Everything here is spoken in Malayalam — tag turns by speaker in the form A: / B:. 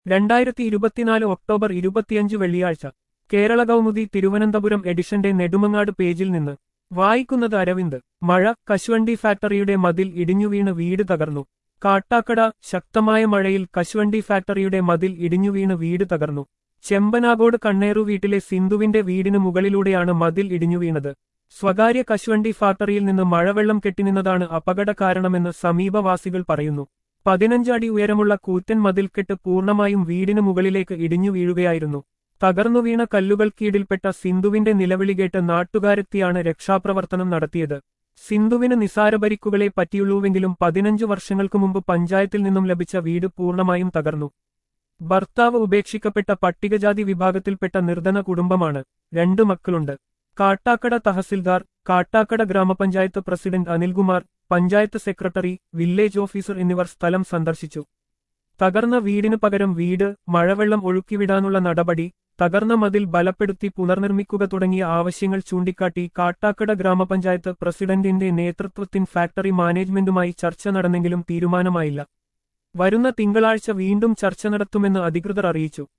A: രണ്ടായിരത്തി ഇരുപത്തിനാല് ഒക്ടോബർ ഇരുപത്തിയഞ്ച് വെള്ളിയാഴ്ച കേരള കൗമുദി തിരുവനന്തപുരം എഡിഷന്റെ നെടുമങ്ങാട് പേജിൽ നിന്ന് വായിക്കുന്നത് അരവിന്ദ് മഴ കശുവണ്ടി ഫാക്ടറിയുടെ മതിൽ ഇടിഞ്ഞുവീണ് വീട് തകർന്നു കാട്ടാക്കട ശക്തമായ മഴയിൽ കശുവണ്ടി ഫാക്ടറിയുടെ മതിൽ ഇടിഞ്ഞുവീണ് വീട് തകർന്നു ചെമ്പനാഗോട് കണ്ണേറു വീട്ടിലെ സിന്ധുവിന്റെ വീടിന് മുകളിലൂടെയാണ് മതിൽ ഇടിഞ്ഞുവീണത് സ്വകാര്യ കശുവണ്ടി ഫാക്ടറിയിൽ നിന്ന് മഴവെള്ളം കെട്ടിനിന്നതാണ് അപകട കാരണമെന്ന് സമീപവാസികൾ പറയുന്നു പതിനഞ്ച് അടി ഉയരമുള്ള കൂറ്റൻ മതിൽക്കെട്ട് പൂർണ്ണമായും വീടിന് മുകളിലേക്ക് ഇടിഞ്ഞു വീഴുകയായിരുന്നു തകർന്നു വീണ കല്ലുകൾക്കീടിൽപ്പെട്ട സിന്ധുവിന്റെ നിലവിളി കേട്ട് നാട്ടുകാരെത്തിയാണ് രക്ഷാപ്രവർത്തനം നടത്തിയത് സിന്ധുവിന് നിസാരപരിക്കുകളെ പറ്റിയുള്ളൂവെങ്കിലും പതിനഞ്ചു വർഷങ്ങൾക്കു മുമ്പ് പഞ്ചായത്തിൽ നിന്നും ലഭിച്ച വീട് പൂർണ്ണമായും തകർന്നു ഭർത്താവ് ഉപേക്ഷിക്കപ്പെട്ട പട്ടികജാതി വിഭാഗത്തിൽപ്പെട്ട നിർധന കുടുംബമാണ് രണ്ടു മക്കളുണ്ട് കാട്ടാക്കട തഹസിൽദാർ കാട്ടാക്കട ഗ്രാമപഞ്ചായത്ത് president Anilkumar panchayat secretary village officer എന്നിവർ സ്ഥലം സന്ദർശിച്ചു തകർന്ന വീടിനു പകരം വീട് മഴവെള്ളം ഒഴുക്കിവിടാനുള്ള നടപടി തകർന്ന മതിൽ ബലപ്പെടുത്തി പുനർനിർമ്മിക്കുക തുടങ്ങിയ ആവശ്യങ്ങൾ ചൂണ്ടിക്കാട്ടി കാട്ടാക്കട ഗ്രാമപഞ്ചായത്ത് പ്രസിഡന്റിന്റെ നേതൃത്വത്തിൽ ഫാക്ടറി മാനേജ്മെന്റുമായി ചർച്ച നടന്നെങ്കിലും തീരുമാനമായില്ല വരുന്ന തിങ്കളാഴ്ച വീണ്ടും ചർച്ച നടത്തുമെന്ന് അധികൃതർ അറിയിച്ചു